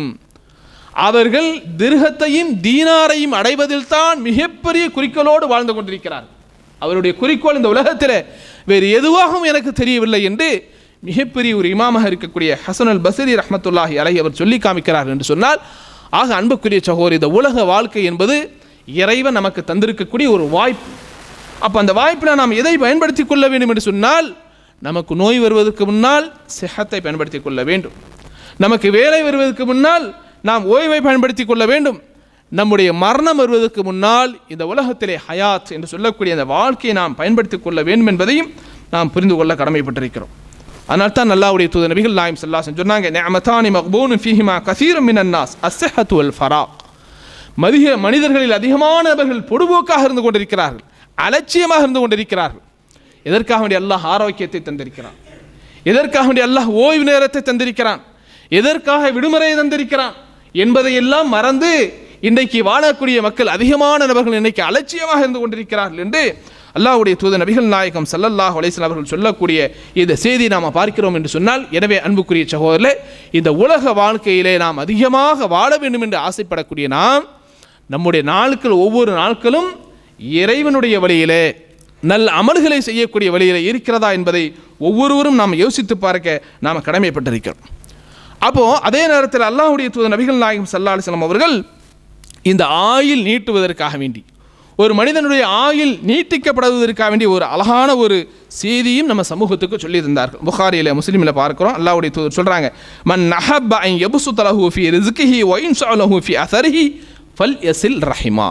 அவர்கள் திருகத்தையும் தீனாரையும் அடைவதில் தான் மிகப்பெரிய குறிக்கோளோடு வாழ்ந்து கொண்டிருக்கிறார் அவருடைய குறிக்கோள் இந்த உலகத்தில் வேறு எதுவாகவும் எனக்கு தெரியவில்லை என்று மிகப்பெரிய ஒரு இமாமாக இருக்கக்கூடிய ஹசன் அல் பசரி ரஹ்மத்துல்லாஹி அலை அவர் சொல்லி காமிக்கிறார் என்று சொன்னால் ஆக அன்புக்குரிய சகோதரி இந்த உலக வாழ்க்கை என்பது இறைவன் நமக்கு தந்திருக்கக்கூடிய ஒரு வாய்ப்பு அப்போ அந்த வாய்ப்பில் நாம் எதை பயன்படுத்தி கொள்ள வேண்டும் என்று சொன்னால் நமக்கு நோய் வருவதற்கு முன்னால் சிஹத்தை பயன்படுத்தி கொள்ள வேண்டும் நமக்கு வேலை வருவதற்கு முன்னால் நாம் ஓய்வை பயன்படுத்தி கொள்ள வேண்டும் நம்முடைய மரணம் வருவதற்கு முன்னால் இந்த உலகத்திலே ஹயாத் என்று சொல்லக்கூடிய அந்த வாழ்க்கையை நாம் பயன்படுத்தி கொள்ள வேண்டும் என்பதையும் நாம் புரிந்து கொள்ள கடமைப்பட்டிருக்கிறோம் அதனால் தான் அல்லாஹ்வுடைய தூதர் நபிகள் நாயம் ஸல்லல்லாஹு சொன்னாங்க நிஅமதானி மக்பூனு ஃபீஹிமா கஸீரும் மினன் நாஸ் அஸ்ஸஹத்து வல் ஃபராக் மதிக மனிதர்களில் அதிகமான நபர்கள் பொடுபோக்காக இருந்து கொண்டிருக்கிறார்கள் அலட்சியமாக இருந்து கொண்டிருக்கிறார்கள் எதற்காக வேண்டிய அல்லாஹ் ஆரோக்கியத்தை தந்திருக்கிறான் எதற்காக வேண்டிய அல்லாஹ் ஓய்வு நேரத்தை தந்திருக்கிறான் எதற்காக விடுமுறையை தந்திருக்கிறான் என்பதையெல்லாம் மறந்து இன்றைக்கு வாழக்கூடிய மக்கள் அதிகமான நபர்கள் இன்னைக்கு அலட்சியமாக இருந்து கொண்டிருக்கிறார்கள் என்று அல்லாஹ்வுடைய தூத நபிகள் நாயகம் ஸல்லல்லாஹு அலைஹி வஸல்லம் அவர்கள் சொல்லக்கூடிய இந்த செய்தி நாம் பார்க்கிறோம் என்று சொன்னால் எனவே அன்புக்குரிய சகோதரர்களே இந்த உலக வாழ்க்கையிலே நாம் அதிகமாக வாழ வேண்டும் என்று ஆசைப்படக்கூடிய நாம் நம்முடைய நாட்கள் ஒவ்வொரு நாட்களும் இறைவனுடைய வழியிலே நல் அமல்களை செய்யக்கூடிய வழியிலே இருக்கிறதா என்பதை ஒவ்வொருவரும் நாம் யோசித்து பார்க்க நாம் கடமைப்பட்டிருக்கிறோம் அப்போ அதே நேரத்தில் அல்லாஹ்வுடைய தூதர் நபிகள் நாயகம் ஸல்லல்லாஹு அலைஹி வஸல்லம் அவர்கள் இந்த ஆயில் நீட்டுவதற்காக வேண்டி ஒரு மனிதனுடைய ஆயில் நீட்டிக்கப்படுவதற்காக வேண்டி ஒரு அழகான ஒரு செய்தியும் நம்ம சமூகத்துக்கு சொல்லி தந்தார்கள் புகாரியில் முஸ்லீமில் பார்க்கிறோம் அல்லாஹ்வுடைய தூதர் சொல்றாங்க மன் நஹப்ப அன் யபுசுத லஹு ஃபி ரிஸ்கிஹி வ இன்ஷா லஹு ஃபி அஸரிஹி ஃபல் யஸில் ரஹிமா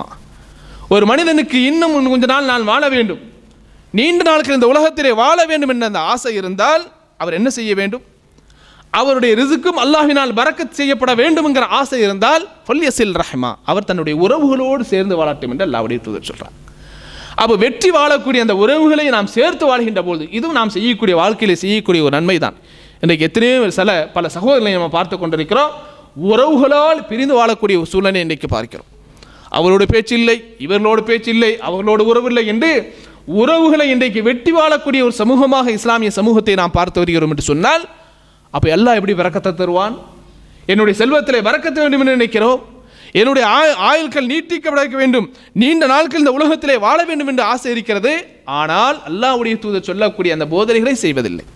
ஒரு மனிதனுக்கு இன்னும் இன்னும் கொஞ்ச நாள் நான் வாழ வேண்டும் நீண்ட நாட்கள் இந்த உலகத்திலே வாழ வேண்டும் என்ற அந்த ஆசை இருந்தால் அவர் என்ன செய்ய வேண்டும் அவருடைய ரிசுக்கும் அல்லாஹ்வினால் பரக்கத் செய்யப்பட வேண்டும்ங்கிற ஆசை இருந்தால் ஃபல்யசில் ரஹ்மா அவர் தன்னுடைய உறவுகளோடு சேர்ந்து வாழட்டும் என்று அல்லாஹ்வுடைய தூதர் சொல்றார் அப்போ வெற்றி வாழக்கூடிய அந்த உறவுகளை நாம் சேர்த்து வாழ்கின்ற போது இதுவும் நாம் செய்யக்கூடிய வாழ்க்கையில் செய்யக்கூடிய ஒரு நன்மை தான் இன்றைக்கு எத்தனையோ சில பல சகோதரர்களை நம்ம பார்த்து கொண்டிருக்கிறோம் உறவுகளால் பிரிந்து வாழக்கூடிய ஒரு சூழ்நிலை இன்றைக்கு பார்க்கிறோம் அவரோட பேச்சு இல்லை இவர்களோட பேச்சு இல்லை அவர்களோட உறவு இல்லை என்று உறவுகளை இன்றைக்கு வெட்டி வாழக்கூடிய ஒரு சமூகமாக இஸ்லாமிய சமூகத்தை நாம் பார்த்து வருகிறோம் என்று சொன்னால் அப்போ எல்லாம் எப்படி வரக்கத்தை தருவான் என்னுடைய செல்வத்தில் வரக்கத்த வேண்டும் என்று நினைக்கிறோம் என்னுடைய ஆய- ஆயுட்கள் நீட்டிக்கப்பட வேண்டும் நீண்ட நாட்கள் இந்த உலகத்திலே வாழ வேண்டும் என்று ஆசை இருக்கிறது ஆனால் அல்லாஹ்வுடைய தூதர் சொல்லக்கூடிய அந்த போதனைகளை செய்வதில்லை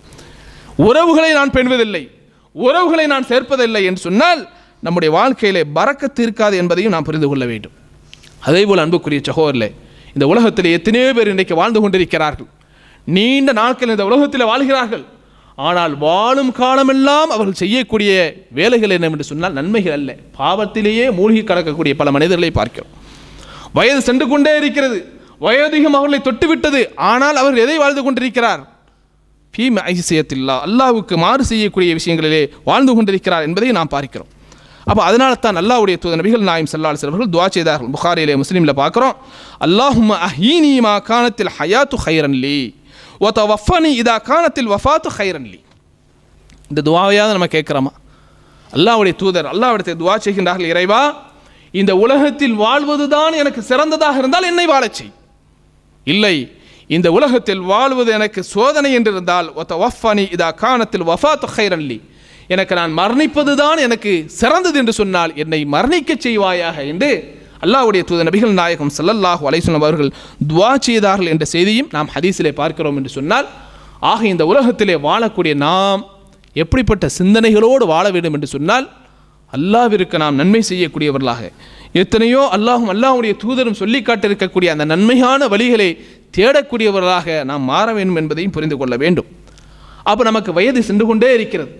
உறவுகளை நான் பெண்வதில்லை உறவுகளை நான் சேர்ப்பதில்லை என்று சொன்னால் நம்முடைய வாழ்க்கையிலே பறக்கத்து இருக்காது என்பதையும் நாம் புரிந்து கொள்ள வேண்டும் அதேபோல் அன்புக்குரிய சகோதரர்களே இந்த உலகத்தில் எத்தனையோ பேர் இன்றைக்கு வாழ்ந்து கொண்டிருக்கிறார்கள் நீண்ட நாட்கள் இந்த உலகத்தில் வாழ்கிறார்கள் ஆனால் வாழும் காலமெல்லாம் அவர்கள் செய்யக்கூடிய வேலைகள் என்னவென்று சொன்னால் நன்மைகள் அல்ல பாவத்திலேயே மூழ்கி கடக்கக்கூடிய பல மனிதர்களை பார்க்கிறோம் வயது சென்று கொண்டே இருக்கிறது வயோதிகம் அவர்களை தொட்டுவிட்டது ஆனால் அவர் எதை வாழ்ந்து கொண்டிருக்கிறார் பீம் ஐசியத்தில்லா அல்லாஹ்வுக்கு மாறு செய்யக்கூடிய விஷயங்களிலே வாழ்ந்து கொண்டிருக்கிறார் என்பதை நாம் பார்க்கிறோம் அப்போ அதனால தான் அல்லாஹ்வுடைய தூத நபிகள் நாயம் சல்லா அவர்கள் துவா செய்தார்கள் புகாரிலே முஸ்லீமில் பார்க்குறோம் அல்லாஹும் அஹீனி மா கானத்தில் ஹயாத்து ஹைரன் லீ ஒத்த வஃபனி இதா கானத்தில் வஃபாத்து ஹைரன் லீ இந்த துவாவையாவது நம்ம கேட்குறோமா அல்லாஹ்வுடைய தூதர் அல்லாஹ்விடத்தை துவா செய்கின்றார்கள் இறைவா இந்த உலகத்தில் வாழ்வதுதான் எனக்கு சிறந்ததாக இருந்தால் என்னை வாழச் செய் இல்லை இந்த உலகத்தில் வாழ்வது எனக்கு சோதனை என்று இருந்தால் ஒத்த வஃபனி இதா கானத்தில் வஃபாத்து ஹைரன்லி எனக்கு நான் மரணிப்பது தான் எனக்கு சிறந்தது என்று சொன்னால் என்னை மரணிக்கச் செய்வாயாக என்று அல்லாஹ்வுடைய தூத நபிகள் நாயகம் ஸல்லல்லாஹு அலைஹி வஸல்லம் அவர்கள் துவா செய்தார்கள் என்ற செய்தியும் நாம் ஹதீஸிலே பார்க்கிறோம் என்று சொன்னால் ஆக இந்த உலகத்திலே வாழக்கூடிய நாம் எப்படிப்பட்ட சிந்தனைகளோடு வாழ வேண்டும் என்று சொன்னால் அல்லாவிற்கு நாம் நன்மை செய்யக்கூடியவர்களாக எத்தனையோ அல்லாஹும் அல்லாஹ்வுடைய தூதரும் சொல்லி காட்டிருக்கக்கூடிய அந்த நன்மையான வழிகளை தேடக்கூடியவர்களாக நாம் மாற வேண்டும் என்பதையும் புரிந்து கொள்ள வேண்டும் அப்போ நமக்கு வயது சென்று கொண்டே இருக்கிறது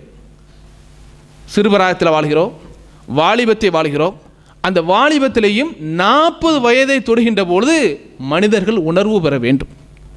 சிறுபராயத்தில் வாழ்கிறோம் வாலிபத்தை வாழ்கிறோம் அந்த வாலிபத்திலேயும் நாற்பது வயதை தொடுகின்ற பொழுது மனிதர்கள் உணர்வு பெற வேண்டும்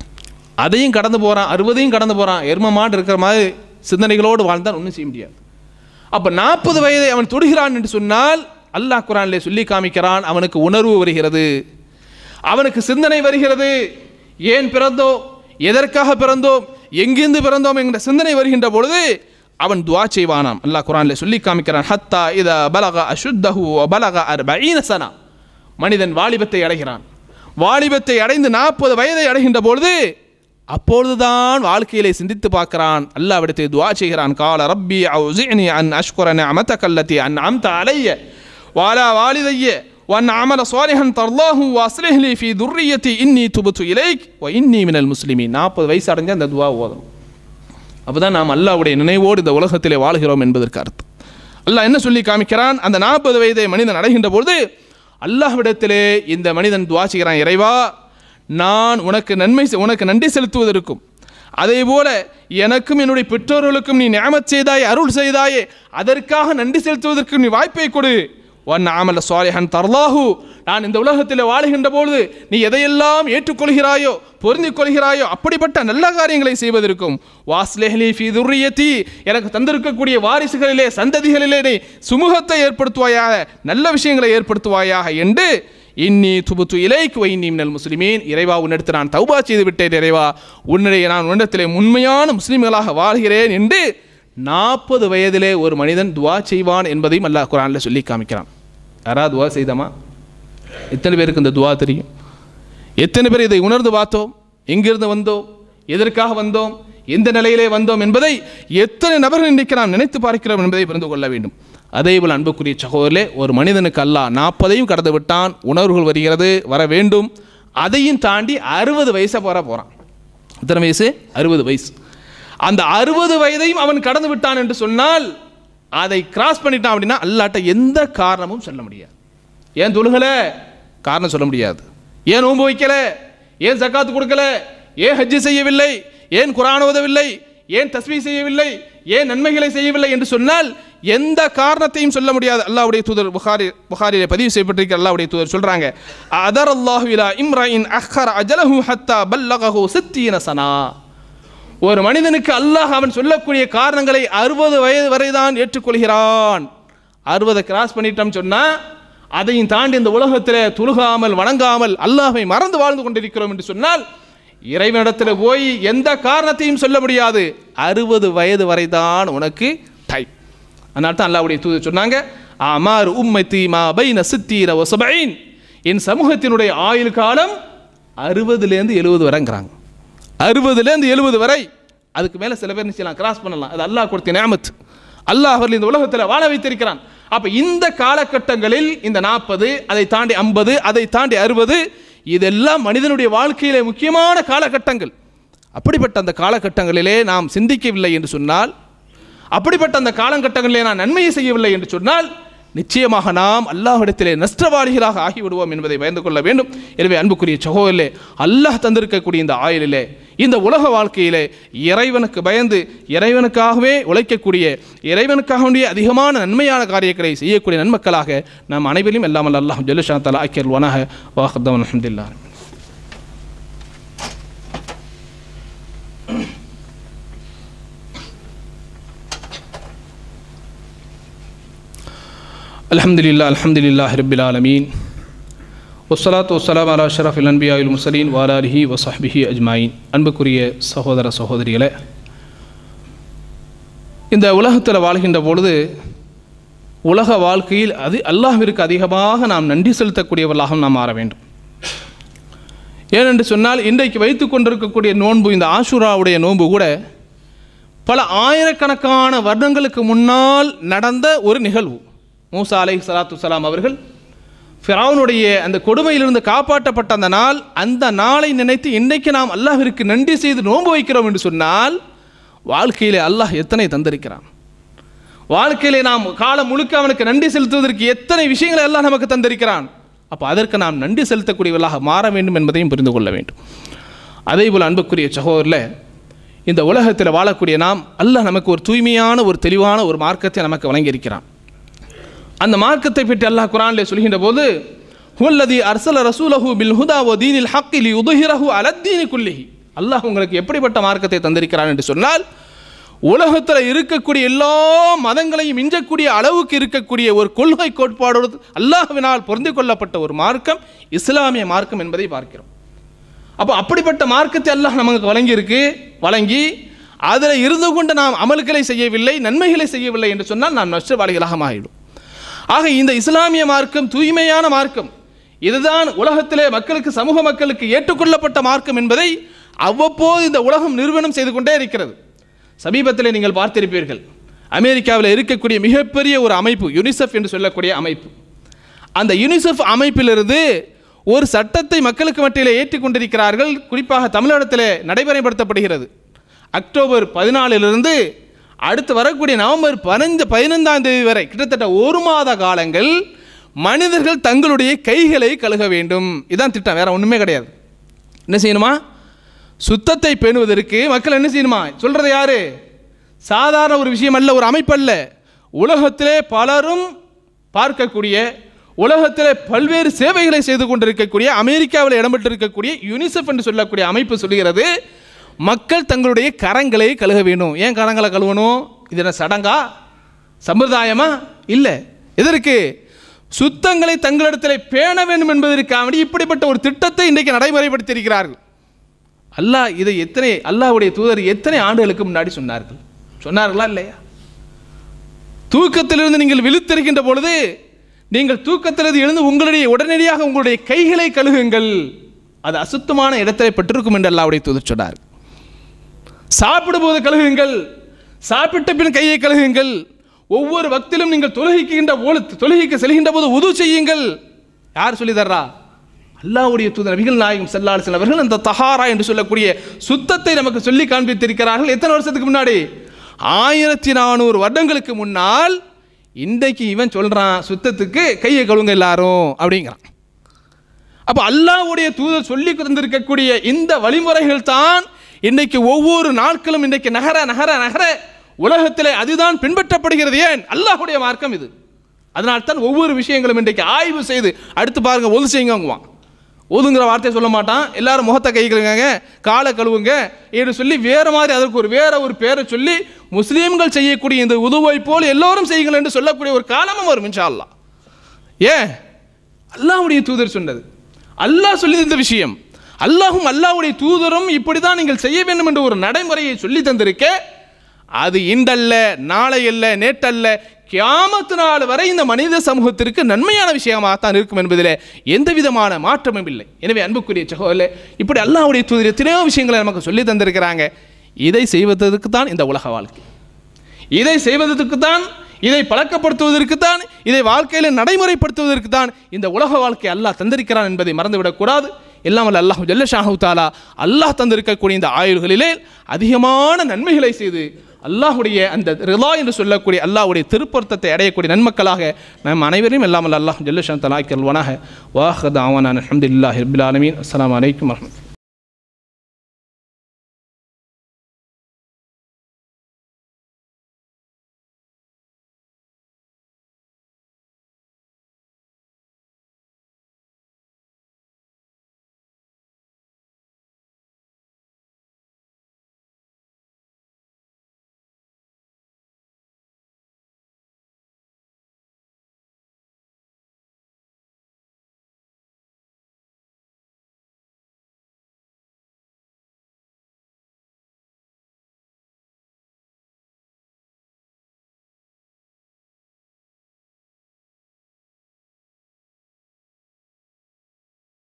அதையும் கடந்து போகிறான் அறுபதையும் கடந்து போகிறான் எரும மாடு இருக்கிற மாதிரி சிந்தனைகளோடு வாழ்ந்தால் ஒன்றும் செய்ய முடியாது அப்போ நாற்பது வயதை அவன் தொடுகிறான் என்று சொன்னால் அல்லாஹ் குரானிலே சொல்லி காமிக்கிறான் அவனுக்கு உணர்வு வருகிறது அவனுக்கு சிந்தனை வருகிறது ஏன் பிறந்தோம் எதற்காக பிறந்தோம் எங்கிருந்து பிறந்தோம் என்கிற சிந்தனை வருகின்ற பொழுது அவன் துவா செய்வானாம் அல்லாஹ் குரானில் சொல்லி காமிக்கிறான் ஹத்தா இத பலக அசுத்தஹு பலக அர்பஈன சனா மனிதன் வாலிபத்தை அடைகிறான் வாலிபத்தை அடைந்து நாற்பது வயதை அடைகின்ற பொழுது அப்பொழுதுதான் வாழ்க்கையிலே சிந்தித்து பார்க்கிறான் அல்லாவிடத்தை துவா செய்கிறான் கால ரப்பி அவுசினி அன் அஷ்குர நிஅமதக அல்லதி அன் அம்த அலைய வாலா வாலிதைய وأن عمل صالحا ترضاه وأصلح لي في ذريتي إني تبت إليك وإني من المسلمين நாற்பது வயசு அடைஞ்ச அந்த துவா ஓதணும் அப்பதான் நாம் அல்லாஹ்வுடைய நினைவோடு இந்த உலகத்திலே வாழ்கிறோம் என்பதற்கு அர்த்தம் அல்லாஹ் என்ன சொல்லி காமிக்கிறான் அந்த நாற்பது வயதை மனிதன் அடைகின்ற பொழுது அல்லாஹ்விடத்திலே இந்த மனிதன் துவா செய்கிறான் இறைவா நான் உனக்கு நன்மை செ- உனக்கு நன்றி செலுத்துவதற்கும் அதே போல எனக்கும் என்னுடைய பெற்றோர்களுக்கும் நீ நியமத் செய்தாயே அருள் செய்தாயே அதற்காக நன்றி செலுத்துவதற்கு நீ வாய்ப்பை கொடு ஒன் ஆமல சாலிஹன் தர்லாஹு நான் இந்த உலகத்தில் வாழுகின்ற பொழுது நீ எதையெல்லாம் ஏற்றுக்கொள்கிறாயோ பொருந்திக் கொள்கிறாயோ அப்படிப்பட்ட நல்ல காரியங்களை செய்வதற்கும் வாஸ்லேஹலி ஃபி துர்ரியத்தி எனக்கு தந்திருக்கக்கூடிய வாரிசுகளிலே சந்ததிகளிலே நீ சுமூகத்தை ஏற்படுத்துவாயாக நல்ல விஷயங்களை ஏற்படுத்துவாயாக என்று இன்னி துபுத்து இலைக்கு வைன்னி மினல் முஸ்லிமீன் இறைவா உன்னிடத்தில் நான் தௌபா செய்து விட்டேன் இறைவா உன்னுடைய நான் உன்னிடத்திலே உண்மையான முஸ்லிம்களாக வாழ்கிறேன் என்று நாற்பது வயதிலே ஒரு மனிதன் துவா செய்வான் என்பதையும் அல்லாஹ் குரானில் சொல்லி காமிக்கிறான் யாராவது துவா செய்தமா எத்தனை பேருக்கு இந்த துவா தெரியும் எத்தனை பேர் இதை உணர்ந்து பார்த்தோம் எங்கிருந்து வந்தோம் எதற்காக வந்தோம் எந்த நிலையிலே வந்தோம் என்பதை எத்தனை நபர்கள் இன்றைக்கு நாம் நினைத்து பார்க்கிறோம் என்பதை புரிந்து கொள்ள வேண்டும் அதேபோல் அன்புக்குரிய சகோதரே ஒரு மனிதனுக்கு அல்லாஹ் நாற்பதையும் கடந்து விட்டான் உணர்வுகள் வருகிறது வர வேண்டும் அதையும் தாண்டி அறுபது வயசை போற போகிறான் எத்தனை வயசு அறுபது வயசு அந்த அறுபது வயதையும் அவன் கடந்து விட்டான் என்று சொன்னால் அதை கிராஸ் பண்ணிட்டான் அப்படின்னா அல்லாட்ட எந்த காரணமும் சொல்ல முடியாது ஏன் தொழுகல காரணம் சொல்ல முடியாது ஏன் நோன்பு வைக்கல ஏன் சக்காத்து கொடுக்கல ஏன் ஹஜ்ஜு செய்யவில்லை ஏன் குரான் ஓதவில்லை ஏன் தஸ்மீ செய்யவில்லை ஏன் நன்மைகளை செய்யவில்லை என்று சொன்னால் எந்த காரணத்தையும் சொல்ல முடியாது அல்லாஹ்வுடைய தூதர் புகாரி புகாரிலே பதிவு செய்யப்பட்டிருக்கிற அல்லாஹ்வுடைய தூதர் சொல்றாங்க அதர் அல்லாஹு இலா இம்ராயின் அஹ்ஹர் அஜலஹு ஹத்தா பல்லகஹு சித்தீன சனா ஒரு மனிதனுக்கு அல்லாஹ் அவன் சொல்லக்கூடிய காரணங்களை அறுபது வயது வரை தான் ஏற்றுக்கொள்கிறான் அறுபதை கிராஸ் பண்ணிட்டோம் சொன்னா அதையும் தாண்டி இந்த உலகத்தில் துழுகாமல் வணங்காமல் அல்லாஹை மறந்து வாழ்ந்து கொண்டிருக்கிறோம் என்று சொன்னால் இறைவனிடத்தில் போய் எந்த காரணத்தையும் சொல்ல முடியாது அறுபது வயது வரை தான் உனக்கு டைம் அதனால தான் அல்லாஹ்வுடைய தூதர் சொன்னாங்க அமார் உம்மத்தி மா பைன சித்தீர ஒசபைன் என் சமூகத்தினுடைய ஆயுள் காலம் அறுபதுலேருந்து எழுபது வரைங்கிறாங்க அறுபதுலேருந்து எழுபது வரை அதுக்கு மேலே சில பேர் நிச்சயம் கிராஸ் பண்ணலாம் அது அல்லாஹ் கொடுத்த நியாமத் அல்லாஹ் அவர்கள் இந்த உலகத்தில் வாழ வைத்திருக்கிறான் அப்போ இந்த காலகட்டங்களில் இந்த நாற்பது அதை தாண்டி ஐம்பது அதை தாண்டி அறுபது இதெல்லாம் மனிதனுடைய வாழ்க்கையிலே முக்கியமான காலகட்டங்கள் அப்படிப்பட்ட அந்த காலகட்டங்களிலே நாம் சிந்திக்கவில்லை என்று சொன்னால் அப்படிப்பட்ட அந்த காலகட்டங்களிலே நான் நன்மையை செய்யவில்லை என்று சொன்னால் நிச்சயமாக நாம் அல்லாஹ்விடத்திலே நஷ்டவாளிகளாக ஆகிவிடுவோம் என்பதை பயந்து கொள்ள வேண்டும் எனவே அன்புக்குரிய சகோதரிலே அல்லாஹ் தந்திருக்கக்கூடிய இந்த ஆயுளிலே இந்த உலக வாழ்க்கையிலே இறைவனுக்கு பயந்து இறைவனுக்காகவே உழைக்கக்கூடிய இறைவனுக்காக வேண்டிய அதிகமான நன்மையான காரியங்களை செய்யக்கூடிய நன்மக்களாக நாம் அனைவரையும் எல்லாம் அல்லாஹ் ஜல்லுஷா தலா ஆக்கியல் வனாக வாஹத்தவன் அஹமதுல்லா الحمد لله الحمد لله رب العالمين والصلاة والسلام على أشرف الأنبياء والمرسلين وعلى آله وصحبه أجمعين அன்புக்குரிய சகோதர சகோதரிகளே இந்த உலகத்தில் வாழ்கின்ற பொழுது உலக வாழ்க்கையில் அது அல்லாஹ்விற்கு அதிகமாக நாம் நன்றி செலுத்தக்கூடியவர்களாக நாம் மாற வேண்டும் ஏனென்று சொன்னால் இன்றைக்கு வைத்து கொண்டிருக்கக்கூடிய நோன்பு இந்த ஆஷுராவுடைய நோன்பு கூட பல ஆயிரக்கணக்கான வருடங்களுக்கு முன்னால் நடந்த ஒரு நிகழ்வு மூசா அலை சலாத்து சலாம் அவர்கள் ஃபிரௌனுடைய அந்த கொடுமையிலிருந்து காப்பாற்றப்பட்ட அந்த நாள் அந்த நாளை நினைத்து இன்றைக்கு நாம் அல்லாஹ்விற்கு நன்றி செய்து நோன்பு வைக்கிறோம் என்று சொன்னால் வாழ்க்கையிலே அல்லாஹ் எத்தனை தந்திருக்கிறான் வாழ்க்கையிலே நாம் காலம் முழுக்க அவனுக்கு நன்றி செலுத்துவதற்கு எத்தனை விஷயங்களை எல்லாம் நமக்கு தந்திருக்கிறான் அப்போ அதற்கு நாம் நன்றி செலுத்தக்கூடியவர்களாக மாற வேண்டும் என்பதையும் புரிந்து கொள்ள வேண்டும் அதே போல் அன்புக்குரிய சகோதரில் இந்த உலகத்தில் வாழக்கூடிய நாம் அல்லாஹ் நமக்கு ஒரு தூய்மையான ஒரு தெளிவான ஒரு மார்க்கத்தை நமக்கு வழங்கியிருக்கிறான் அந்த மார்க்கத்தை பற்றி அல்லாஹ் குரானிலே சொல்கின்ற போது ஹுல்லதி அர்சல ரசூலஹு பில் ஹுதா ஓ தீனில் ஹக்கிலி உதுஹிரஹு அலத்தீனி குல்லிஹி அல்லாஹ் உங்களுக்கு எப்படிப்பட்ட மார்க்கத்தை தந்திருக்கிறான் என்று சொன்னால் உலகத்தில் இருக்கக்கூடிய எல்லா மதங்களையும் மிஞ்சக்கூடிய அளவுக்கு இருக்கக்கூடிய ஒரு கொள்கை கோட்பாடோடு அல்லாஹ்வினால் பொருந்தி கொள்ளப்பட்ட ஒரு மார்க்கம் இஸ்லாமிய மார்க்கம் என்பதை பார்க்கிறோம் அப்போ அப்படிப்பட்ட மார்க்கத்தை அல்லாஹ் நமக்கு வழங்கியிருக்கு வழங்கி அதில் இருந்து கொண்டு நாம் அமல்களை செய்யவில்லை நன்மைகளை செய்யவில்லை என்று சொன்னால் நாம் நஷ்டவாளிகளாக மாறிடும் ஆக இந்த இஸ்லாமிய மார்க்கம் தூய்மையான மார்க்கம் இதுதான் உலகத்திலே மக்களுக்கு சமூக மக்களுக்கு ஏற்றுக்கொள்ளப்பட்ட மார்க்கம் என்பதை அவ்வப்போது இந்த உலகம் நிறுவனம் செய்து கொண்டே இருக்கிறது சமீபத்தில் நீங்கள் பார்த்திருப்பீர்கள் அமெரிக்காவில் இருக்கக்கூடிய மிகப்பெரிய ஒரு அமைப்பு யுனிசெஃப் என்று சொல்லக்கூடிய அமைப்பு அந்த யுனிசெஃப் அமைப்பிலிருந்து ஒரு சட்டத்தை மக்களுக்கு மத்தியில் ஏற்றுக்கொண்டிருக்கிறார்கள் குறிப்பாக தமிழகத்தில் நடைமுறைப்படுத்தப்படுகிறது அக்டோபர் பதினாலிலிருந்து அடுத்து வரக்கூடிய நவம்பர் பதினஞ்சு பதினைந்தாம் தேதி வரை கிட்டத்தட்ட ஒரு மாத காலங்கள் மனிதர்கள் தங்களுடைய கைகளை கழுக வேண்டும் இதான் திட்டம் வேற ஒன்றுமே கிடையாது என்ன செய்யணுமா சுத்தத்தை பேணுவதற்கு மக்கள் என்ன செய்யணுமா சொல்றது யாரு சாதாரண ஒரு விஷயம் அல்ல ஒரு அமைப்பல்ல உலகத்திலே பலரும் பார்க்கக்கூடிய உலகத்திலே பல்வேறு சேவைகளை செய்து கொண்டிருக்கக்கூடிய அமெரிக்காவில் இடம்பெற்றிருக்கக்கூடிய யுனிசெஃப் என்று சொல்லக்கூடிய அமைப்பு சொல்லுகிறது மக்கள் தங்களுடைய கரங்களை கழுக வேணும் ஏன் கரங்களை கழுவணும் இது என்ன சடங்கா சம்பிரதாயமா இல்லை எதற்கு சுத்தங்களை தங்களிடத்தில் பேண வேண்டும் என்பதற்காக வேண்டி இப்படிப்பட்ட ஒரு திட்டத்தை இன்றைக்கு நடைமுறைப்படுத்தியிருக்கிறார்கள் அல்லாஹ் இதை எத்தனை அல்லாஹ்வுடைய தூதர் எத்தனை ஆண்டுகளுக்கு முன்னாடி சொன்னார்கள் சொன்னார்களா இல்லையா தூக்கத்திலிருந்து நீங்கள் விழித்திருக்கின்ற பொழுது நீங்கள் தூக்கத்திலிருந்து எழுந்து உங்களுடைய உடனடியாக உங்களுடைய கைகளை கழுகுங்கள் அது அசுத்தமான இடத்தை பெற்றிருக்கும் என்று அல்லாஹ்வுடைய தூதர் சொன்னார் சாப்பிடும்போது கழுகுங்கள் சாப்பிட்ட பின் கையை கழுகுங்கள் ஒவ்வொரு வக்திலும் நீங்கள் தொழுகிக்கின்ற போது தொழுகைக்கு செல்கின்ற போது உது செய்யுங்கள் யார் சொல்லி தர்றா அல்லாஹ்வுடைய தூதர் நபிகள் நாயகம் செல்லாலிசன் அவர்கள் அந்த தஹாரா என்று சொல்லக்கூடிய சுத்தத்தை நமக்கு சொல்லி காண்பித்திருக்கிறார்கள் எத்தனை வருஷத்துக்கு முன்னாடி ஆயிரத்தி நானூறு வருடங்களுக்கு முன்னால் இன்றைக்கு இவன் சொல்றான் சுத்தத்துக்கு கையை கழுவுங்க எல்லாரும் அப்படிங்கிறான் அப்போ அல்லாஹ்வுடைய தூதர் சொல்லி தந்திருக்கக்கூடிய இந்த வழிமுறைகள் தான் இன்றைக்கு ஒவ்வொரு நாட்களும் இன்றைக்கு நகர நகர நகர உலகத்திலே அதுதான் பின்பற்றப்படுகிறது ஏன் அல்லாஹ்வுடைய மார்க்கம் இது அதனால் தான் ஒவ்வொரு விஷயங்களும் இன்றைக்கு ஆய்வு செய்து அடுத்து பாருங்க ஒது செய்யுங்குவான் ஒதுங்கிற வார்த்தையை சொல்ல மாட்டான் எல்லாரும் முகத்தை கை கழுவுங்க காலை கழுவுங்க என்று சொல்லி வேற மாதிரி அதற்கு ஒரு வேற ஒரு பேரை சொல்லி முஸ்லீம்கள் செய்யக்கூடிய இந்த உதுவை போல் எல்லோரும் செய்யுங்கள் என்று சொல்லக்கூடிய ஒரு காலமும் வரும் இன்ஷா அல்லாஹ் ஏன் அல்லாஹ்வுடைய தூதர் சொன்னது அல்லாஹ் சொல்லி தந்த விஷயம் அல்லாஹும் அல்லாஹ்வுடைய தூதரும் இப்படிதான் நீங்கள் செய்ய வேண்டும் என்ற ஒரு நடைமுறையை சொல்லி தந்திருக்க அது இன்றல்ல நாளை அல்ல நேற்றல்ல கியாமத்து நாள் வரை இந்த மனித சமூகத்திற்கு நன்மையான விஷயமாகத்தான் இருக்கும் என்பதில் எந்த விதமான மாற்றமும் இல்லை எனவே அன்புக்குரிய சகோதரே இப்படி அல்லாஹ்வுடைய தூதர் எத்தனையோ விஷயங்களை நமக்கு சொல்லி தந்திருக்கிறாங்க இதை செய்வதற்கு தான் இந்த உலக வாழ்க்கை இதை செய்வதற்கு தான் இதை பழக்கப்படுத்துவதற்கு தான் இதை வாழ்க்கையில் நடைமுறைப்படுத்துவதற்கு தான் இந்த உலக வாழ்க்கை அல்லாஹ் தந்திருக்கிறான் என்பதை மறந்துவிடக்கூடாது எல்லாம் வல்ல அல்லாஹ் ஜல்ல ஷாஹு தாலா அல்லாஹ் தந்திருக்கக்கூடிய இந்த ஆயுள்களிலே அதிகமான நன்மைகளை செய்து அல்லாஹுடைய அந்த ரிலா என்று சொல்லக்கூடிய அல்லாஹ்வுடைய திருப்பொருத்தத்தை அடையக்கூடிய நன்மக்களாக நம் அனைவரையும் எல்லாம் வல்ல அல்லாஹ் ஜல்ல ஷாஹ் தலா கல்வனாக வாஹத் ஆவான அஹமதுல்லாஹி ரபில் ஆலமீன் அஸ்ஸலாமு அலைக்கும் வரஹ்மத்துல்லாஹி